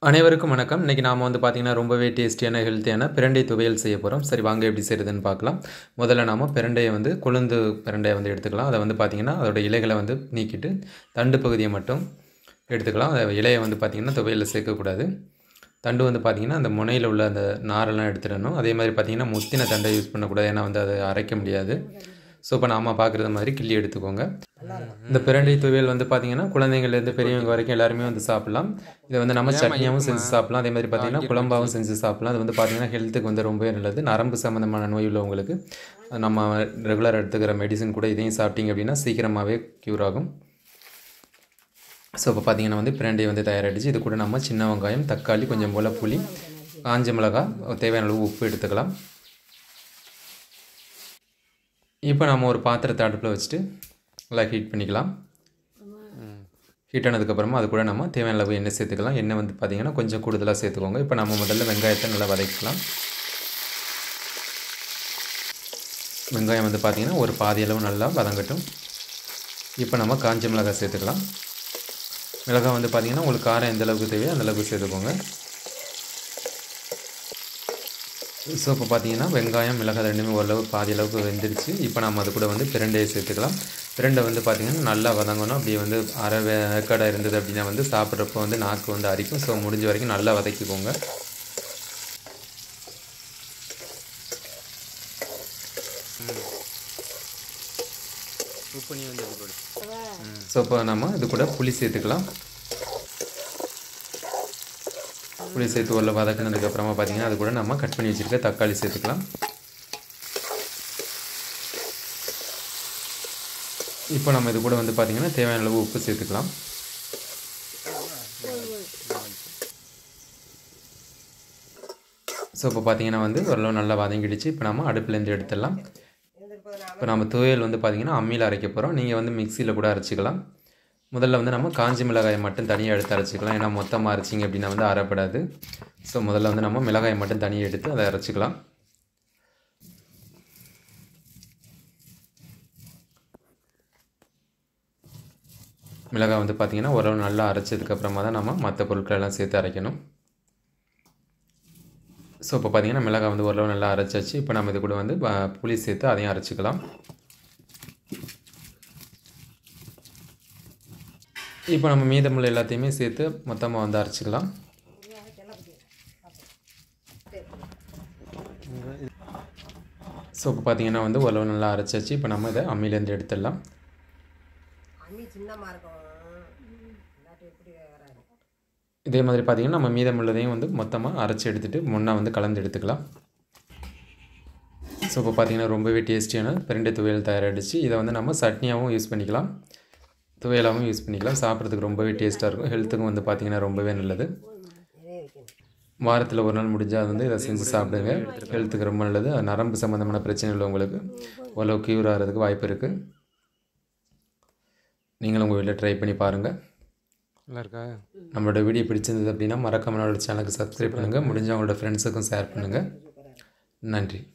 அனைவருக்கும் வணக்கம் இன்றைக்கி நாம் வந்து பார்த்திங்கன்னா ரொம்பவே டேஸ்டியான ஹெல்த்தியான பிரண்டை துவையல் செய்ய போகிறோம் சரி வாங்க எப்படி செய்கிறதுன்னு பார்க்கலாம் முதல்ல நாம் பிரண்டையை வந்து கொழுந்து பிரண்டையை வந்து எடுத்துக்கலாம் அதை வந்து பார்த்திங்கன்னா அதோட இலைகளை வந்து நீக்கிட்டு தண்டு பகுதியை மட்டும் எடுத்துக்கலாம் அதை இலையை வந்து பார்த்திங்கன்னா துவையலில் சேர்க்கக்கூடாது தண்டு வந்து பார்த்திங்கன்னா அந்த முனையில் உள்ள அந்த நாரெல்லாம் எடுத்துடணும் அதே மாதிரி பார்த்திங்கன்னா முத்தின தண்டை யூஸ் பண்ணக்கூடாது ஏன்னா வந்து அதை அரைக்க முடியாது ஸோ இப்போ நாம பார்க்குறது மாதிரி கிள்ளி எடுத்துக்கோங்க இந்த பிரண்டை துவையல் வந்து பார்த்தீங்கன்னா குழந்தைங்கள்லேருந்து பெரியவங்க வரைக்கும் எல்லாருமே வந்து சாப்பிடலாம் இதை வந்து நம்ம சட்னியாகவும் செஞ்சு சாப்பிடலாம் அதே மாதிரி பார்த்தீங்கன்னா குழம்பாகவும் செஞ்சு சாப்பிடலாம் அது வந்து பார்த்தீங்கன்னா ஹெல்த்துக்கு வந்து ரொம்பவே நல்லது நரம்பு சம்மந்தமான நோய் உள்ளவங்களுக்கு நம்ம ரெகுலர் எடுத்துக்கிற மெடிசன் கூட இதையும் சாப்பிட்டீங்க அப்படின்னா சீக்கிரமாகவே க்யூர் ஆகும் ஸோ இப்போ பார்த்தீங்கன்னா வந்து பிரண்டையை வந்து தயாராகிடுச்சு இது கூட நம்ம சின்ன வெங்காயம் தக்காளி கொஞ்சம் போல் புளி காஞ்ச மிளகாய் தேவையான அளவு உப்பு எடுத்துக்கலாம் இப்போ நம்ம ஒரு பாத்திரத்தை அடுப்பில் வச்சுட்டு நல்லா ஹீட் பண்ணிக்கலாம் ஹீட் ஆனதுக்கப்புறமா அது கூட நம்ம தேவையான அளவு எண்ணெய் சேர்த்துக்கலாம் எண்ணெய் வந்து பார்த்திங்கன்னா கொஞ்சம் கூடுதலாக சேர்த்துக்கோங்க இப்போ நம்ம முதல்ல வெங்காயத்தை நல்லா வதக்கிக்கலாம் வெங்காயம் வந்து பார்த்திங்கன்னா ஒரு பாதி அளவு நல்லா வதங்கட்டும் இப்போ நம்ம காஞ்ச மிளகாய் சேர்த்துக்கலாம் மிளகாய் வந்து பார்த்திங்கன்னா உங்களுக்கு காரம் எந்த அளவுக்கு தேவையோ அந்த அளவுக்கு சேர்த்துக்கோங்க ஸோ இப்போ பார்த்தீங்கன்னா வெங்காயம் மிளகாய் ரெண்டுமே ஓரளவு பாதி அளவுக்கு வெந்துருச்சு இப்போ நம்ம அது கூட வந்து பிரண்டையை சேர்த்துக்கலாம் பிரண்டை வந்து பார்த்திங்கன்னா நல்லா வதங்கணும் அப்படி வந்து அரை வேக்காடாக இருந்தது அப்படின்னா வந்து சாப்பிட்றப்போ வந்து நாக்கு வந்து அரிக்கும் ஸோ முடிஞ்ச வரைக்கும் நல்லா வதக்கிக்கோங்க ஸோ இப்போ நம்ம இது கூட புளி சேர்த்துக்கலாம் புளி சேர்த்து உள்ள வதக்கினதுக்கப்புறமா பார்த்தீங்கன்னா அது கூட நம்ம கட் பண்ணி வச்சுருக்க தக்காளி சேர்த்துக்கலாம் இப்போ நம்ம இது கூட வந்து பார்த்திங்கன்னா தேவையான அளவு உப்பு சேர்த்துக்கலாம் ஸோ இப்போ பார்த்தீங்கன்னா வந்து ஓரளவு நல்லா வதங்கிடுச்சு இப்போ நம்ம அடுப்புலேருந்து எடுத்துடலாம் இப்போ நம்ம துவையல் வந்து பார்த்திங்கன்னா அம்மியில் அரைக்க போகிறோம் நீங்கள் வந்து மிக்சியில் கூட அரைச்சிக்கலாம் முதல்ல வந்து நம்ம காஞ்சி மிளகாயை மட்டும் தனியாக எடுத்து அரைச்சிக்கலாம் ஏன்னா மொத்தமாக அரைச்சிங்க அப்படின்னா வந்து அரைப்படாது ஸோ முதல்ல வந்து நம்ம மிளகாயை மட்டும் தனியாக எடுத்து அதை அரைச்சிக்கலாம் மிளகாய் வந்து பார்த்திங்கன்னா ஓரளவு நல்லா அரைச்சதுக்கப்புறமா தான் நம்ம மற்ற பொருட்களெல்லாம் சேர்த்து அரைக்கணும் ஸோ இப்போ பார்த்திங்கன்னா மிளகாய் வந்து ஓரளவு நல்லா அரைச்சாச்சு இப்போ நம்ம இது கூட வந்து புளி சேர்த்து அதையும் அரைச்சிக்கலாம் இப்போ நம்ம மீதமுள்ள எல்லாத்தையுமே சேர்த்து மொத்தமாக வந்து அரைச்சிக்கலாம் ஸோ இப்போ பார்த்தீங்கன்னா வந்து ஓரளவு நல்லா அரைச்சாச்சு இப்போ நம்ம இதை அம்மிலேருந்து எடுத்துடலாம் அம்மி சின்னமாக இருக்கும் இல்லாட்டி எப்படி வராது இதே மாதிரி பார்த்தீங்கன்னா நம்ம மீதமுள்ளதையும் வந்து மொத்தமாக அரைச்சி எடுத்துகிட்டு முன்னே வந்து கலந்து எடுத்துக்கலாம் ஸோ இப்போ பார்த்தீங்கன்னா ரொம்பவே டேஸ்டியான பிரண்டை துவையல் தயாராகிடுச்சு இதை வந்து நம்ம சட்னியாகவும் யூஸ் பண்ணிக்கலாம் துவையலாகவும் யூஸ் பண்ணிக்கலாம் சாப்பிட்றதுக்கு ரொம்பவே டேஸ்ட்டாக இருக்கும் ஹெல்த்துக்கும் வந்து பார்த்திங்கன்னா ரொம்பவே நல்லது நிறைய வைக்கணும் வாரத்தில் ஒரு நாள் முடிஞ்சால் வந்து இதை செஞ்சு சாப்பிடுங்க ஹெல்த்துக்கு ரொம்ப நல்லது நரம்பு சம்மந்தமான பிரச்சனை உள்ளவங்களுக்கு ஓரளவு க்யூர் ஆகிறதுக்கு வாய்ப்பு இருக்குது நீங்களும் உங்கள் வீட்டில் ட்ரை பண்ணி பாருங்கள் நல்லா இருக்கா நம்மளோட வீடியோ பிடிச்சிருந்தது அப்படின்னா மறக்காம நம்மளோட சேனலுக்கு சப்ஸ்கிரைப் பண்ணுங்கள் முடிஞ்சால் உங்களோட ஃப்ரெண்ட்ஸுக்கும் ஷேர் பண்ணுங்கள் நன்றி